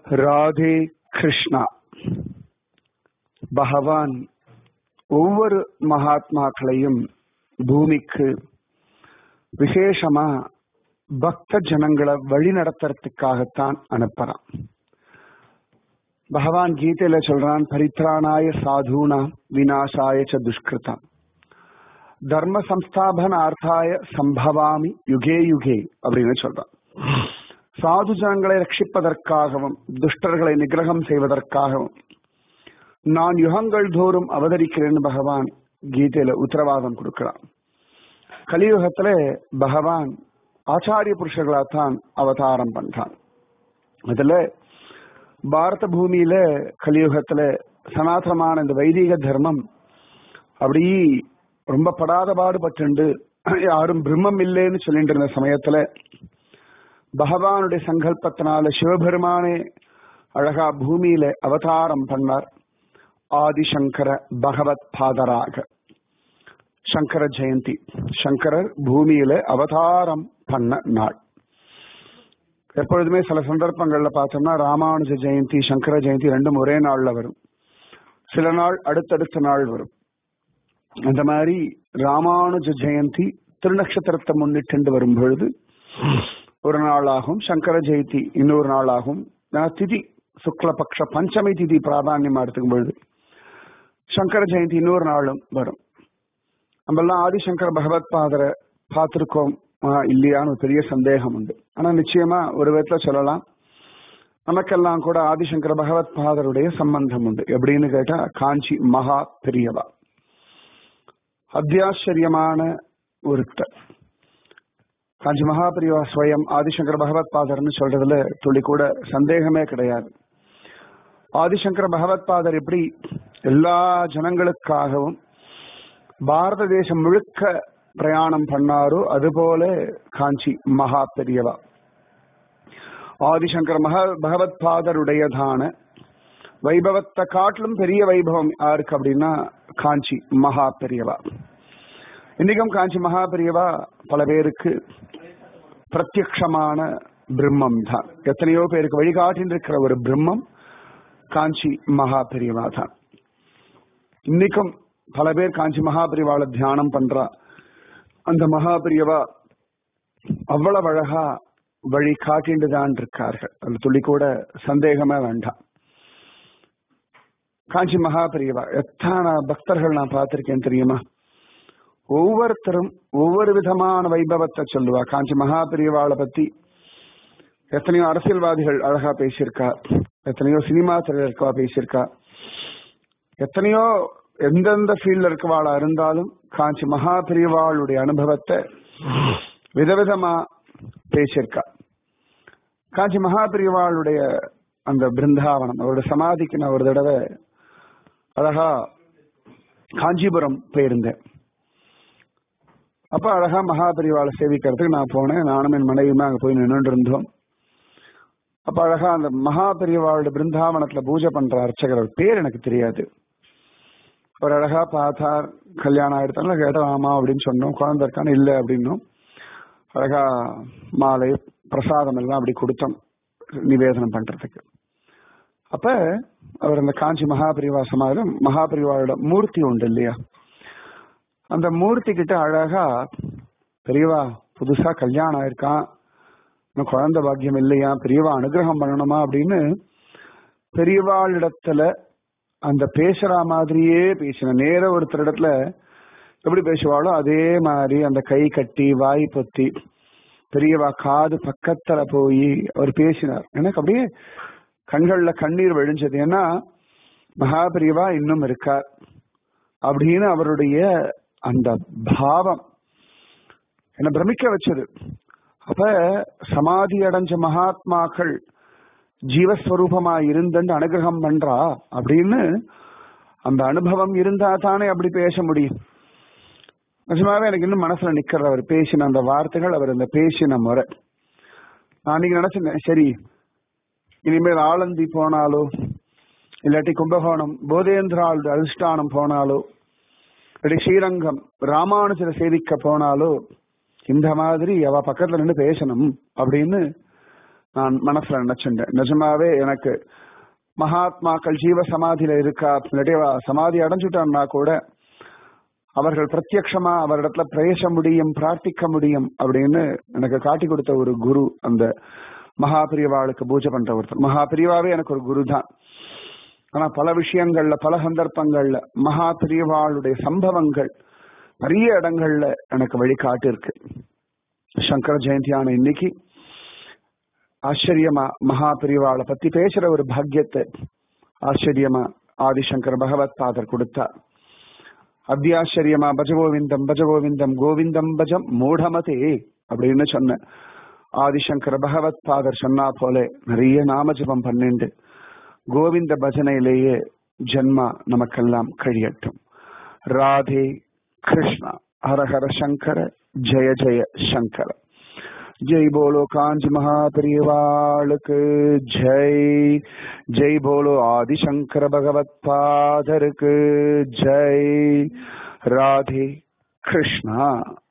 ராதே கிருஷ்ணா பகவான் ஒவ்வொரு மகாத்மாக்களையும் பூமிக்கு விசேஷமா பக்த ஜனங்களை வழி நடத்துறதுக்காகத்தான் அனுப்புறான் பகவான் கீதையில சொல்றான் பரித்ராணாய சாதுனா விநாசாய ச துஷ்கிருதம் தர்ம சம்ஸ்தாபனார்த்தாய சம்பவாமி யுகே யுகே அப்படின்னு சொல்றான் சாது ஜனங்களை ரட்சிப்பதற்காகவும் துஷ்டர்களை நிகிரகம் செய்வதற்காகவும் நான் யுகங்கள் தோறும் அவதரிக்கிறேன்னு பகவான் கீதையில உத்தரவாதம் கொடுக்கிறான் கலியுகத்துல பகவான் ஆச்சாரிய புருஷர்களாத்தான் அவதாரம் பண்றான் அதுல பாரத பூமியில கலியுகத்துல சனாதனமான இந்த வைதிக தர்மம் அப்படி ரொம்ப படாத பாடுபட்டு யாரும் பிரம்மம் இல்லைன்னு சொல்லிட்டு இருந்த சமயத்துல பகவானுடைய சங்கல்பத்தினால சிவபெருமானே அழகா பூமியில அவதாரம் பண்ணார் ஆதிசங்கர பகவத் பாதராக சங்கர ஜெயந்தி சங்கரர் பூமியில அவதாரம் பண்ண நாள் எப்பொழுதுமே சில சந்தர்ப்பங்கள்ல பார்த்தோம்னா ராமானுஜ ஜெயந்தி சங்கர ஜெயந்தி ரெண்டும் ஒரே நாள்ல வரும் சில நாள் அடுத்தடுத்த நாள் வரும் அந்த மாதிரி ராமானுஜ ஜெயந்தி திருநக்ஷத்திரத்தை முன்னிட்டு வரும் பொழுது ஒரு நாளாகும் சங்கர ஜெயந்தி இன்னொரு நாளாகும் திதி சுக்லபக்ஷ பஞ்சமி திதி பிராதான்யமா எடுத்துக்கும் பொழுது சங்கர ஜெயந்தி இன்னொரு நாளும் வரும் நம்மெல்லாம் ஆதிசங்கர பகவத் பாதரை பார்த்திருக்கோம் இல்லையான்னு ஒரு பெரிய சந்தேகம் உண்டு ஆனா நிச்சயமா ஒரு விதத்துல சொல்லலாம் நமக்கெல்லாம் கூட ஆதிசங்கர பகவத் பாதருடைய சம்பந்தம் உண்டு எப்படின்னு கேட்டா காஞ்சி மகா பெரியவா அத்தியாச்சரியமான ஒருத்தர் காஞ்சி மகாபிரிவா ஸ்வயம் ஆதிசங்கர பகவத் பாதர்னு சொல்றதுல துளி கூட சந்தேகமே கிடையாது ஆதிசங்கர பகவத் பாதர் எப்படி எல்லா ஜனங்களுக்காகவும் பாரத தேசம் முழுக்க பிரயாணம் பண்ணாரோ அதுபோல காஞ்சி மகா பெரியவா ஆதிசங்கர மகா பகவத் பாதருடையதான வைபவத்தை காட்டிலும் பெரிய வைபவம் யாருக்கு அப்படின்னா காஞ்சி மகா பெரியவா இன்னைக்கும் காஞ்சி மகா பெரியவா பல பேருக்கு பிரத்யக்ஷமான பிரம்மம் தான் எத்தனையோ பேருக்கு வழிகாட்டின் இருக்கிற ஒரு பிரம்மம் காஞ்சி மகா பெரியவா தான் இன்னைக்கும் பல பேர் காஞ்சி மகாபிரிவால தியானம் பண்றா அந்த மகாபிரியவா அவ்வளவு அழகா வழி காட்டிண்டு தான் இருக்கார்கள் அது துளி கூட சந்தேகமே வேண்டாம் காஞ்சி மகாபிரியவா எத்தனை பக்தர்கள் நான் பார்த்திருக்கேன் தெரியுமா ஒவ்வொருத்தரும் ஒவ்வொரு விதமான வைபவத்தை சொல்லுவா காஞ்சி மகாபிரியவாளை பத்தி எத்தனையோ அரசியல்வாதிகள் அழகா பேசியிருக்கா எத்தனையோ சினிமா திரையிறக்கவா பேசியிருக்கா எத்தனையோ எந்தெந்த ஃபீல்ட்ல இருக்கவாளா இருந்தாலும் காஞ்சி மகா பிரிவாளுடைய அனுபவத்தை விதவிதமா பேசியிருக்கா காஞ்சி மகா பிரிவாளுடைய அந்த பிருந்தாவனம் அவருடைய சமாதிக்கு நான் ஒரு தடவை அழகா காஞ்சிபுரம் போயிருந்தேன் அப்ப அழகா மகாபரிவாளை சேவிக்கிறதுக்கு நான் போனேன் நானும் என் மனைவியுமே அங்க போய் நின்று இருந்தோம் அப்ப அழகா அந்த மகாபரிவாளுடைய பிருந்தாவனத்துல பூஜை பண்ற அர்ச்சகர் பேர் எனக்கு தெரியாது ஒரு அழகா பார்த்தார் கல்யாணம் ஆயிடுத்தாலும் கேட்டோம் ஆமா அப்படின்னு சொன்னோம் குழந்தை இருக்கான்னு இல்லை அப்படின்னும் அழகா மாலை பிரசாதம் எல்லாம் அப்படி கொடுத்தோம் நிவேதனம் பண்றதுக்கு அப்ப அவர் அந்த காஞ்சி மகாபிரிவா சமாதிரம் மகாபிரிவாவோட மூர்த்தி உண்டு இல்லையா அந்த மூர்த்தி கிட்ட அழகா பெரியவா புதுசா கல்யாணம் ஆயிருக்கான் இன்னும் குழந்தை பாக்கியம் இல்லையா பெரியவா அனுகிரகம் பண்ணணுமா அப்படின்னு பெரியவாளிடத்துல அந்த பேசுற மாதிரியே பேசின நேர ஒருத்தர் இடத்துல எப்படி பேசுவாளோ அதே மாதிரி அந்த கை கட்டி வாய் பொத்தி பெரியவா காது பக்கத்துல போய் அவர் பேசினார் எனக்கு அப்படியே கண்கள்ல கண்ணீர் விழிஞ்சது ஏன்னா மகாபிரிவா இன்னும் இருக்கார் அப்படின்னு அவருடைய அந்த பாவம் என்ன பிரமிக்க வச்சது அப்ப சமாதி அடைஞ்ச மகாத்மாக்கள் ஜீவஸ்வரூபமா இருந்துட்டு அனுகிரகம் பண்றா அப்படின்னு அந்த அனுபவம் இருந்தா தானே அப்படி பேச முடியும் நிஜமாவே எனக்கு இன்னும் மனசுல நிக்கிற அவர் பேசின அந்த வார்த்தைகள் அவர் அந்த பேசின முறை நான் நீங்க நினைச்சேன் சரி இனிமேல் ஆலந்தி போனாலோ இல்லாட்டி கும்பகோணம் போதேந்திராள் அதிஷ்டானம் போனாலோ இல்லாட்டி ஸ்ரீரங்கம் ராமானுஜரை சேவிக்க போனாலோ இந்த மாதிரி அவ பக்கத்துல நின்று பேசணும் அப்படின்னு நான் மனசுல நினைச்சுட்டேன் நிஜமாவே எனக்கு மகாத்மாக்கள் ஜீவ சமாதியில இருக்கா இல்லாட்டி அவ சமாதி அடைஞ்சுட்டான்னா கூட அவர்கள் பிரத்யக்ஷமா அவரிடத்துல பேச முடியும் பிரார்த்திக்க முடியும் அப்படின்னு எனக்கு காட்டி கொடுத்த ஒரு குரு அந்த மகா பிரிவாளுக்கு பூஜை பண்ற ஒருத்தர் மகா பிரிவாவே எனக்கு ஒரு குரு தான் ஆனா பல விஷயங்கள்ல பல சந்தர்ப்பங்கள்ல மகா பிரிவாளுடைய சம்பவங்கள் நிறைய இடங்கள்ல எனக்கு வழிகாட்டு இருக்கு சங்கர ஜெயந்தியான இன்னைக்கு ஆச்சரியமா மகா பிரிவாளை பத்தி பேசுற ஒரு பாக்கியத்தை ஆச்சரியமா ஆதிசங்கர் பகவத் பாதர் கொடுத்தார் அத்தியாச்சரியமா பஜகோவிந்தம் பஜகோவிந்தம் கோவிந்தம் பஜம் மூடமதே அப்படின்னு சொன்ன ஆதிசங்கர் பகவத் பாதர் சொன்னா போல நிறைய நாமஜபம் பண்ணிண்டு கோவிந்த பஜனையிலேயே ஜென்மா நமக்கெல்லாம் கழியட்டும் ராதே கிருஷ்ணா ஹரஹர சங்கர ஜெய ஜெய சங்கர ஜெய் போலோ காஞ்சி மகாபிரிவாளுக்கு ஜெய் ஜெய் போலோ ஆதிசங்கர பகவத் பாதருக்கு ஜெய் ராதே கிருஷ்ணா